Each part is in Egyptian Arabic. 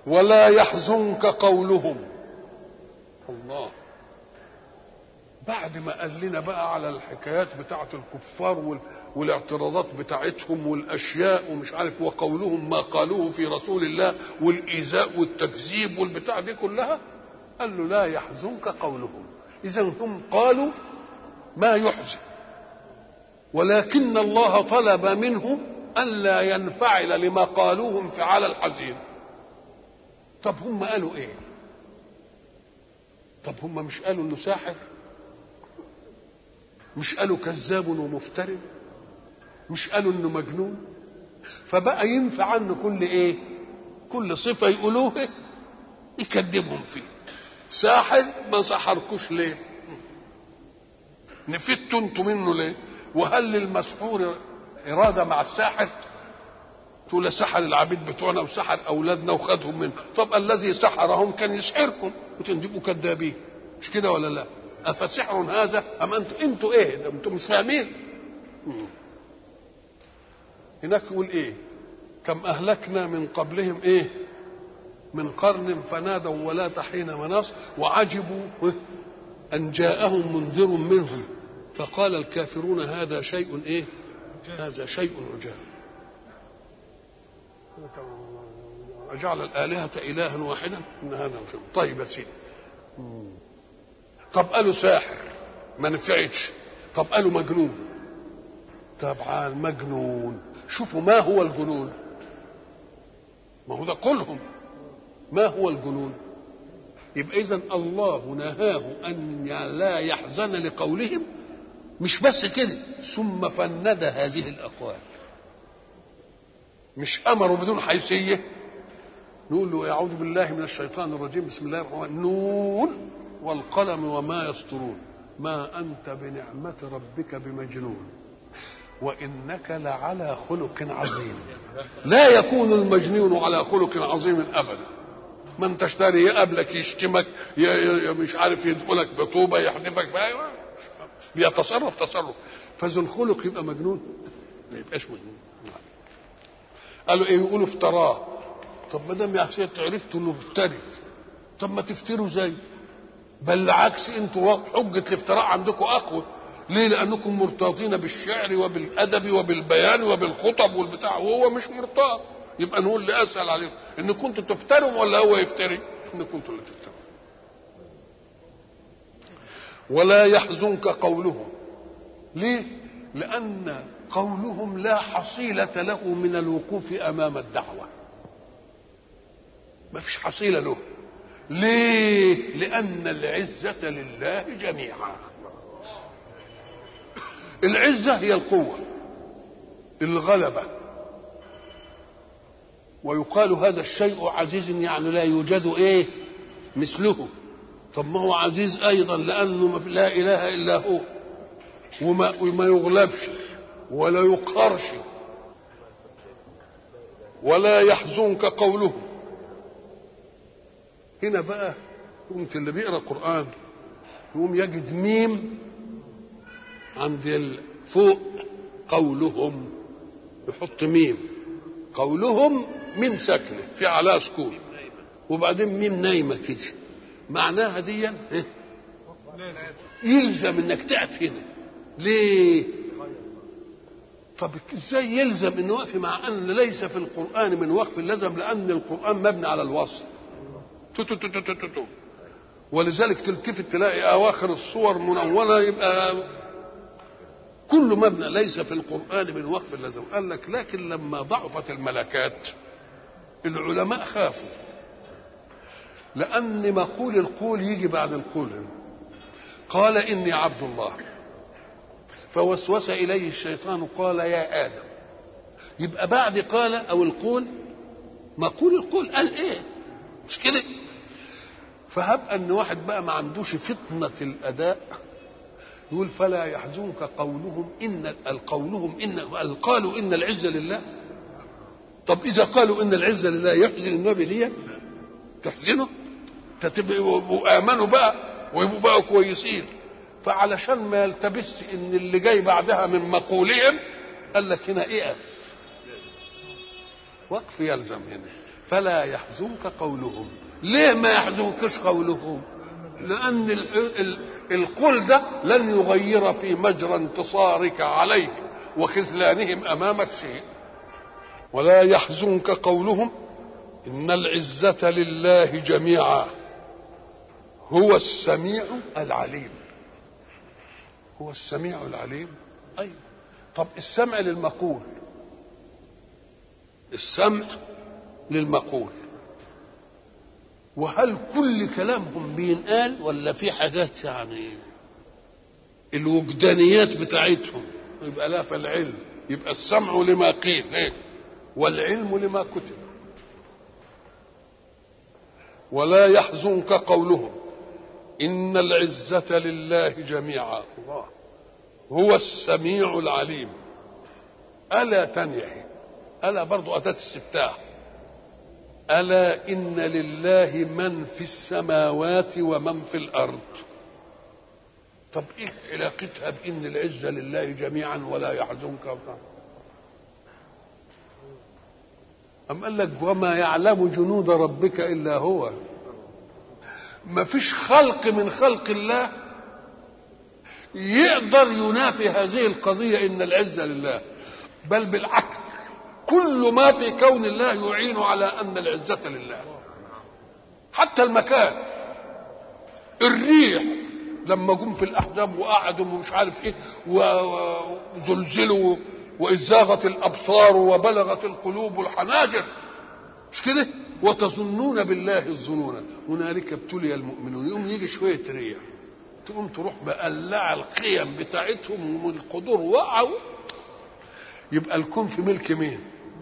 ولا يحزنك قولهم الله بعد ما قال لنا بقى على الحكايات بتاعه الكفار وال... والاعتراضات بتاعتهم والاشياء ومش عارف وقولهم ما قالوه في رسول الله والايذاء والتكذيب والبتاع دي كلها قال له لا يحزنك قولهم اذا هم قالوا ما يحزن ولكن الله طلب منه الا ينفعل لما قالوه انفعال الحزين طب هم قالوا ايه طب هم مش قالوا انه ساحر مش قالوا كذاب ومفتري مش قالوا انه مجنون فبقى ينفع عنه كل ايه كل صفه يقولوها يكذبهم فيه ساحر ما سحركوش ليه نفدتوا انتوا منه ليه وهل للمسحور اراده مع الساحر تقول سحر العبيد بتوعنا وسحر اولادنا وخدهم منه طب الذي سحرهم كان يسحركم وتنتبقوا كذابين مش كده ولا لا افسحر هذا ام انتوا انتوا ايه ده انتوا مش فاهمين هناك يقول ايه كم اهلكنا من قبلهم ايه من قرن فنادوا ولا حين مناص وعجبوا ان جاءهم منذر منهم فقال الكافرون هذا شيء ايه هذا شيء عجاب أجعل الآلهة إلها واحدا إن هذا الخير طيب يا سيدي طب قالوا ساحر ما نفعتش طب قالوا مجنون طبعا مجنون شوفوا ما هو الجنون ما هو ده قولهم ما هو الجنون يبقى اذا الله نهاه ان لا يحزن لقولهم مش بس كده ثم فند هذه الاقوال مش امروا بدون حيثيه نقول له اعوذ بالله من الشيطان الرجيم بسم الله الرحمن الرحيم نون والقلم وما يسطرون ما انت بنعمه ربك بمجنون وانك لعلى خلق عظيم لا يكون المجنون على خلق عظيم ابدا من تشتري يقابلك يشتمك ي- ي- مش عارف يدخلك بطوبه يحدفك بقى بيتصرف تصرف فذو الخلق يبقى مجنون ما يبقاش مجنون قالوا ايه يقولوا افتراه طب ما دام يا سيدي عرفتوا انه مفتري طب ما تفتروا زي بل العكس انتوا حجه الافتراء عندكم اقوى ليه لانكم مرتاطين بالشعر وبالادب وبالبيان وبالخطب والبتاع وهو مش مرتاط يبقى نقول اللي اسال عليكم ان كنتوا تفتروا ولا هو يفتري ان كنتوا اللي تفتروا ولا يحزنك قولهم ليه لان قولهم لا حصيله له من الوقوف امام الدعوه ما فيش حصيله له ليه لان العزه لله جميعا العزه هي القوه الغلبه ويقال هذا الشيء عزيز يعني لا يوجد ايه مثله طب ما هو عزيز ايضا لانه ما في لا اله الا هو وما, وما يغلبش ولا يقهرش ولا يحزنك قولهم هنا بقى قمت اللي بيقرا قران يقوم يجد ميم عند ال- فوق قولهم يحط ميم قولهم ميم ساكنه في عليها سكون وبعدين ميم نايمه كده معناها دي إيه؟ يلزم انك تقف هنا ليه طب ازاي يلزم انه وقف مع ان ليس في القران من وقف اللزم لان القران مبني على الوصل تو تو تو تو تو تو تو. ولذلك تلتفت تلاقي اواخر الصور منونه يبقى كل مبنى ليس في القران من وقف اللزم قال لك لكن لما ضعفت الملكات العلماء خافوا لان مقول القول يجي بعد القول قال اني عبد الله فوسوس اليه الشيطان قال يا ادم يبقى بعد قال او القول مقول القول قال ايه مش كده فهب ان واحد بقى ما عندوش فطنه الاداء يقول فلا يحزنك قولهم ان قولهم ان قالوا ان العزه لله طب اذا قالوا ان العزه لله يحزن النبي دي تحزنه تبقوا امنوا بقى ويبقوا بقى كويسين فعلشان ما يلتبس ان اللي جاي بعدها من مقولهم قال لك هنا اقف وقف يلزم هنا فلا يحزنك قولهم ليه ما يحزنكش قولهم لأن ال- ال- القول ده لن يغير في مجرى انتصارك عليه وخذلانهم أمامك شيء ولا يحزنك قولهم إن العزة لله جميعا هو السميع العليم هو السميع العليم أيوة طب السمع للمقول السمع للمقول وهل كل كلامهم بينقال ولا في حاجات يعني الوجدانيات بتاعتهم يبقى لا فالعلم يبقى السمع لما قيل إيه؟ والعلم لما كتب ولا يحزنك قولهم إن العزة لله جميعا الله هو السميع العليم ألا تنيحي ألا برضو أتت استفتاح ألا إن لله من في السماوات ومن في الأرض طب إيه علاقتها بإن العزة لله جميعا ولا يحزنك وطبعا. أم قال لك وما يعلم جنود ربك إلا هو ما فيش خلق من خلق الله يقدر ينافي هذه القضية إن العزة لله بل بالعكس كل ما في كون الله يعين على أن العزة لله حتى المكان الريح لما جم في الأحزاب وقعدوا ومش عارف إيه و- وزلزلوا وإذ زاغت الأبصار وبلغت القلوب الحناجر مش كده وتظنون بالله الظنون هنالك ابتلي المؤمنون يوم يجي شوية ريح تقوم تروح مقلع القيم بتاعتهم والقدور وقعوا يبقى الكون في ملك مين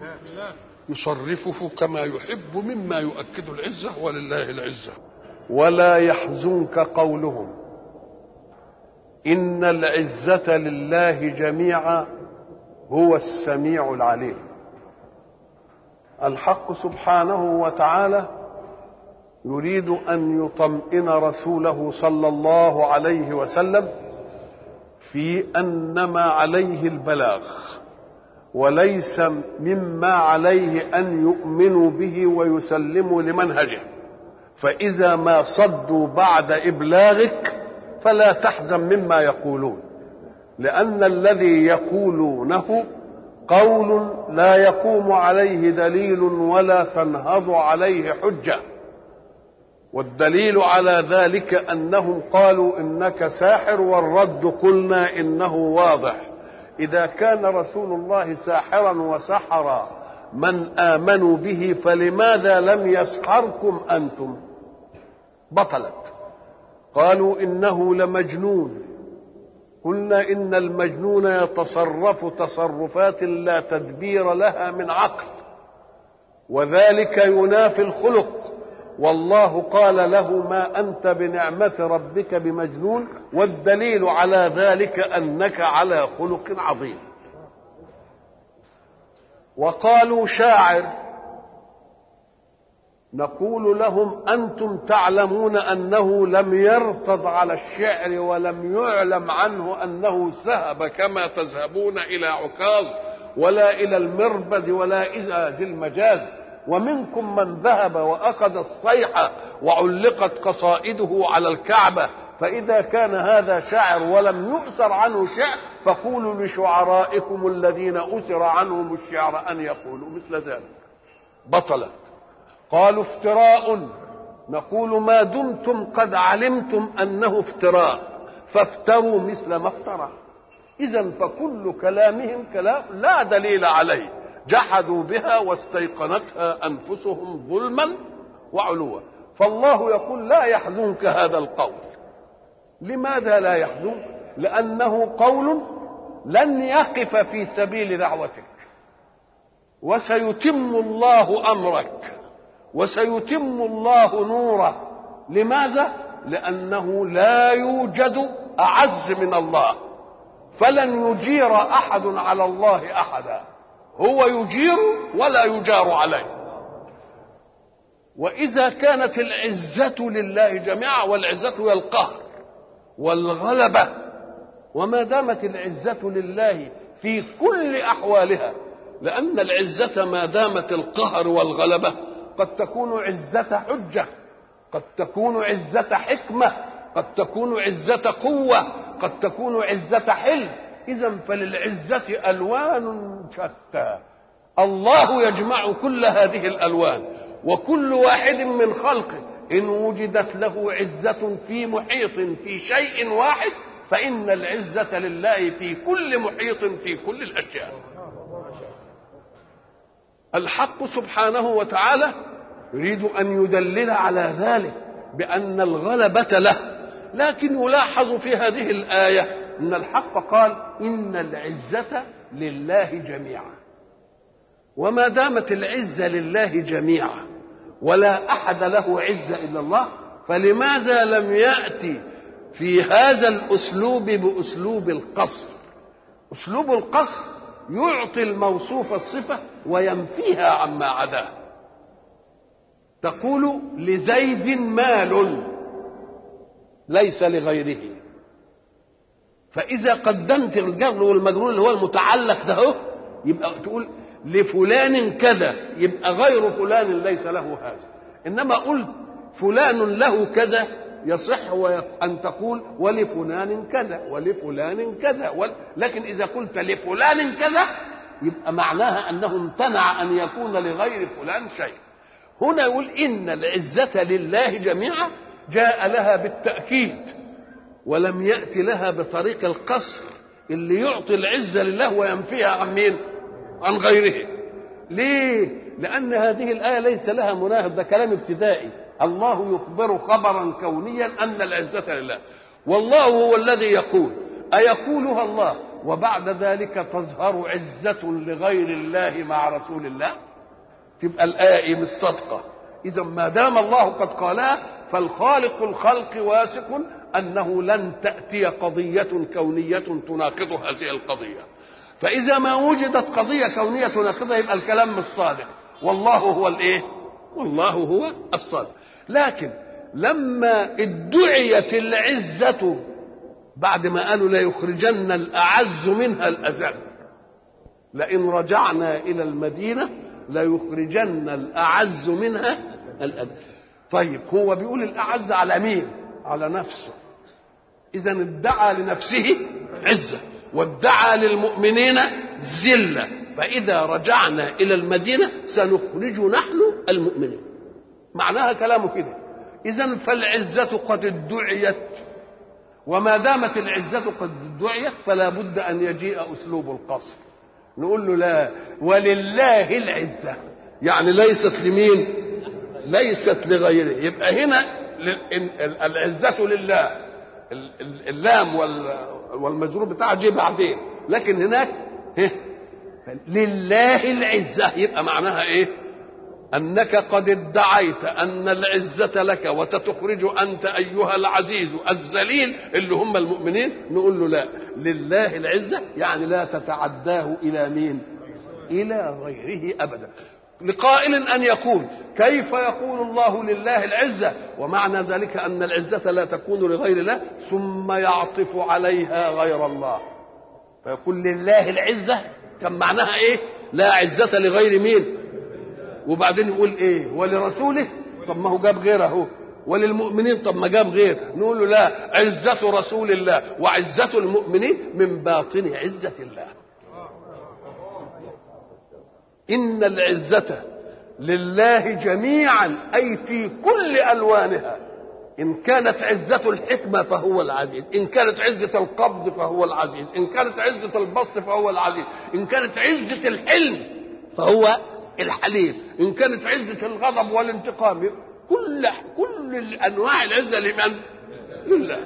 يصرفه كما يحب مما يؤكد العزة ولله العزة ولا يحزنك قولهم إن العزة لله جميعا هو السميع العليم الحق سبحانه وتعالى يريد ان يطمئن رسوله صلى الله عليه وسلم في انما عليه البلاغ وليس مما عليه ان يؤمنوا به ويسلموا لمنهجه فاذا ما صدوا بعد ابلاغك فلا تحزن مما يقولون لان الذي يقولونه قول لا يقوم عليه دليل ولا تنهض عليه حجه والدليل على ذلك انهم قالوا انك ساحر والرد قلنا انه واضح اذا كان رسول الله ساحرا وسحر من امنوا به فلماذا لم يسحركم انتم بطلت قالوا انه لمجنون قلنا ان المجنون يتصرف تصرفات لا تدبير لها من عقل وذلك ينافي الخلق والله قال له ما انت بنعمه ربك بمجنون والدليل على ذلك انك على خلق عظيم وقالوا شاعر نقول لهم انتم تعلمون انه لم يرتض على الشعر ولم يعلم عنه انه ذهب كما تذهبون الى عكاظ ولا الى المربد ولا الى ذي المجاز ومنكم من ذهب واخذ الصيحه وعلقت قصائده على الكعبه فاذا كان هذا شاعر ولم يؤثر عنه شعر فقولوا لشعرائكم الذين اثر عنهم الشعر ان يقولوا مثل ذلك بطلت قالوا افتراء نقول ما دمتم قد علمتم انه افتراء فافتروا مثل ما افترى اذا فكل كلامهم كلام لا دليل عليه جحدوا بها واستيقنتها انفسهم ظلما وعلوا فالله يقول لا يحزنك هذا القول لماذا لا يحزنك لانه قول لن يقف في سبيل دعوتك وسيتم الله امرك وسيتم الله نوره لماذا لانه لا يوجد اعز من الله فلن يجير احد على الله احدا هو يجير ولا يجار عليه واذا كانت العزه لله جميعا والعزه هي القهر والغلبه وما دامت العزه لله في كل احوالها لان العزه ما دامت القهر والغلبه قد تكون عزة حجة قد تكون عزة حكمة قد تكون عزة قوة قد تكون عزة حلم إذا فللعزة ألوان شتى الله يجمع كل هذه الألوان وكل واحد من خلقه إن وجدت له عزة في محيط في شيء واحد فإن العزة لله في كل محيط في كل الأشياء الحق سبحانه وتعالى يريد أن يدلل على ذلك بأن الغلبة له لكن يلاحظ في هذه الآية أن الحق قال إن العزة لله جميعا وما دامت العزة لله جميعا ولا أحد له عزة إلا الله فلماذا لم يأتي في هذا الأسلوب بأسلوب القصر أسلوب القصر يعطي الموصوف الصفة وينفيها عما عداه تقول لزيد مال ليس لغيره فإذا قدمت الجر والمجرور اللي هو المتعلق ده يبقى تقول لفلان كذا يبقى غير فلان ليس له هذا إنما قلت فلان له كذا يصح أن تقول ولفلان كذا ولفلان كذا لكن إذا قلت لفلان كذا يبقى معناها أنه امتنع أن يكون لغير فلان شيء هنا يقول إن العزة لله جميعا جاء لها بالتأكيد ولم يأتي لها بطريق القصر اللي يعطي العزة لله وينفيها عن مين عن غيره ليه لأن هذه الآية ليس لها مناهض ده كلام ابتدائي الله يخبر خبرا كونيا أن العزة لله والله هو الذي يقول أيقولها الله وبعد ذلك تظهر عزة لغير الله مع رسول الله تبقى الآية مش صادقة إذا ما دام الله قد قالها فالخالق الخلق واثق أنه لن تأتي قضية كونية تناقض هذه القضية فإذا ما وجدت قضية كونية تناقضها يبقى الكلام مش صادق والله هو الإيه؟ والله هو الصادق لكن لما ادعيت العزة بعد ما قالوا ليخرجن الأعز منها الأذل لئن رجعنا إلى المدينة ليخرجن الأعز منها الأذل طيب هو بيقول الأعز على مين على نفسه إذا ادعى لنفسه عزة وادعى للمؤمنين ذلة فإذا رجعنا إلى المدينة سنخرج نحن المؤمنين معناها كلامه كده إذا فالعزة قد ادعيت وما دامت العزة قد ادعيت فلا بد أن يجيء أسلوب القصر نقول له لا ولله العزة يعني ليست لمين ليست لغيره يبقى هنا العزة لله اللام والمجرور بتاعها جه بعدين لكن هناك لله العزة يبقى معناها ايه أنك قد ادعيت أن العزة لك وستخرج أنت أيها العزيز الذليل اللي هم المؤمنين نقول له لا لله العزة يعني لا تتعداه إلى مين إلى غيره أبدا لقائل أن يقول كيف يقول الله لله العزة ومعنى ذلك أن العزة لا تكون لغير الله ثم يعطف عليها غير الله فيقول لله العزة كان معناها إيه لا عزة لغير مين وبعدين يقول ايه ولرسوله طب ما هو جاب غيره اهو وللمؤمنين طب ما جاب غير نقول له لا عزة رسول الله وعزة المؤمنين من باطن عزة الله إن العزة لله جميعا أي في كل ألوانها إن كانت عزة الحكمة فهو العزيز إن كانت عزة القبض فهو العزيز إن كانت عزة البسط فهو العزيز إن كانت عزة الحلم فهو الحليم ان كانت عزه الغضب والانتقام كل كل انواع العزه لمن لله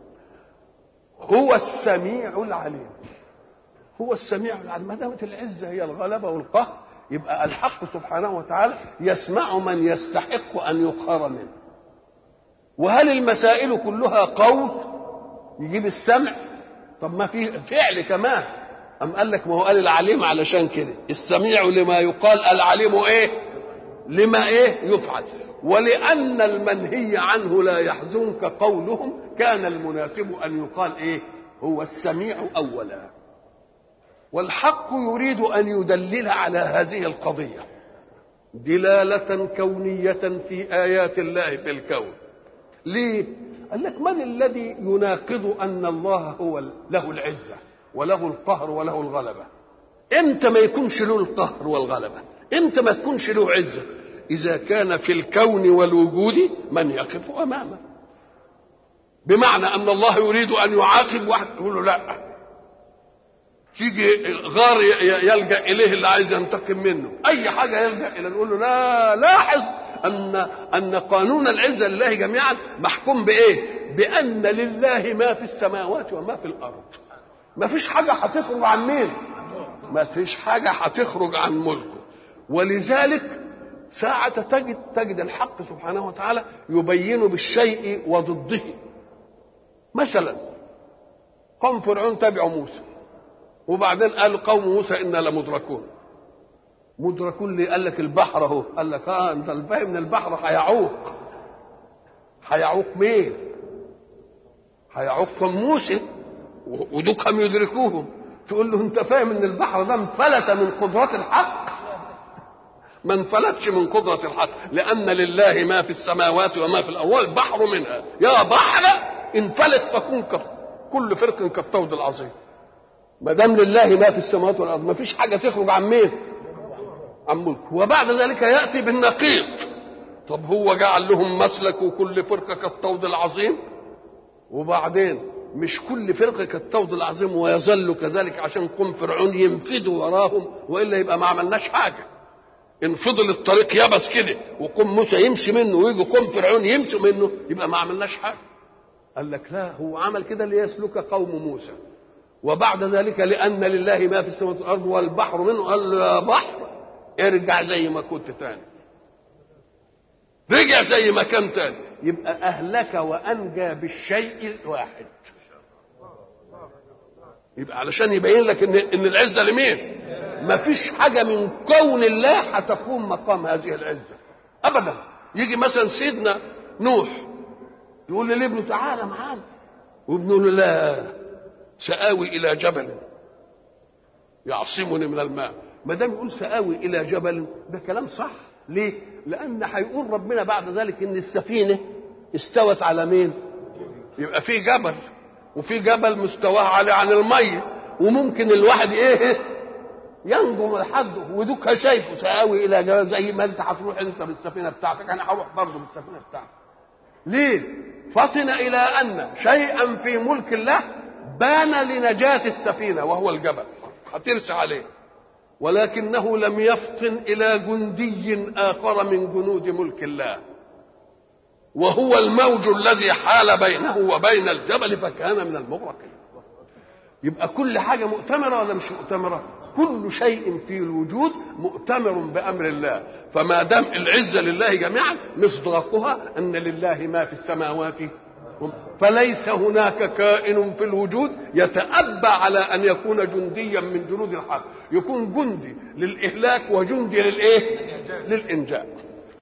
هو السميع العليم هو السميع العليم ما دامت العزه هي الغلبه والقهر يبقى الحق سبحانه وتعالى يسمع من يستحق ان يقهر منه وهل المسائل كلها قول يجيب السمع طب ما في فعل كمان أم قال لك ما هو قال العليم علشان كده السميع لما يقال العليم ايه لما ايه يفعل ولأن المنهي عنه لا يحزنك قولهم كان المناسب أن يقال ايه هو السميع أولا والحق يريد أن يدلل على هذه القضية دلالة كونية في آيات الله في الكون ليه؟ قال لك من الذي يناقض أن الله هو له العزة وله القهر وله الغلبة امتى ما يكونش له القهر والغلبة امتى ما تكونش له عزة إذا كان في الكون والوجود من يقف أمامه بمعنى أن الله يريد أن يعاقب واحد يقول له لا تيجي غار يلجا اليه اللي عايز ينتقم منه اي حاجه يلجا الى نقول له لا لاحظ ان ان قانون العزه لله جميعا محكوم بايه بان لله ما في السماوات وما في الارض ما فيش حاجه هتخرج عن مين ما فيش حاجه هتخرج عن ملكه ولذلك ساعة تجد تجد الحق سبحانه وتعالى يبين بالشيء وضده مثلا قوم فرعون تبعوا موسى وبعدين قال قوم موسى انا لمدركون مدركون ليه قال لك البحر اهو قال لك اه انت فاهم ان البحر هيعوق هيعوق مين هيعوق موسى ودوكهم يدركوهم تقول له انت فاهم ان البحر ده انفلت من قدرات الحق ما انفلتش من قدرة الحق لأن لله ما في السماوات وما في الأرض البحر منها يا بحر انفلت فكن كل فرق كالطود العظيم ما دام لله ما في السماوات والارض ما فيش حاجه تخرج عن مين عن ملك وبعد ذلك ياتي بالنقيض طب هو جعل لهم مسلك وكل فرقه كالطود العظيم وبعدين مش كل فرقه كالطود العظيم ويظل كذلك عشان قوم فرعون ينفدوا وراهم والا يبقى ما عملناش حاجه ان فضل الطريق يبس كده وقوم موسى يمشي منه ويجي قوم فرعون يمشوا منه يبقى ما عملناش حاجه قال لك لا هو عمل كده ليسلك قوم موسى وبعد ذلك لأن لله ما في السماوات والأرض والبحر منه قال له يا بحر ارجع زي ما كنت تاني رجع زي ما كان تاني يبقى أهلك وأنجى بالشيء الواحد يبقى علشان يبين لك ان ان العزه لمين؟ ما فيش حاجه من كون الله هتقوم مقام هذه العزه ابدا يجي مثلا سيدنا نوح يقول لابنه تعالى معانا وابنه له لا سآوي إلى جبل يعصمني من الماء ما دام يقول سآوي إلى جبل ده كلام صح ليه؟ لأن هيقول ربنا بعد ذلك إن السفينة استوت على مين؟ يبقى في جبل وفي جبل مستواه عالي عن المية وممكن الواحد إيه؟ ينجم لحده ودوك شايفه سآوي إلى جبل زي ما أنت هتروح أنت بالسفينة بتاعتك أنا هروح برضه بالسفينة بتاعتي ليه؟ فطن إلى أن شيئا في ملك الله بان لنجاة السفينة وهو الجبل هترسى عليه ولكنه لم يفطن إلى جندي آخر من جنود ملك الله وهو الموج الذي حال بينه وبين الجبل فكان من المغرقين يبقى كل حاجة مؤتمرة ولا مش مؤتمرة كل شيء في الوجود مؤتمر بأمر الله فما دام العزة لله جميعا مصداقها أن لله ما في السماوات فليس هناك كائن في الوجود يتأبى على أن يكون جنديا من جنود الحق يكون جندي للإهلاك وجندي للإيه للإنجاء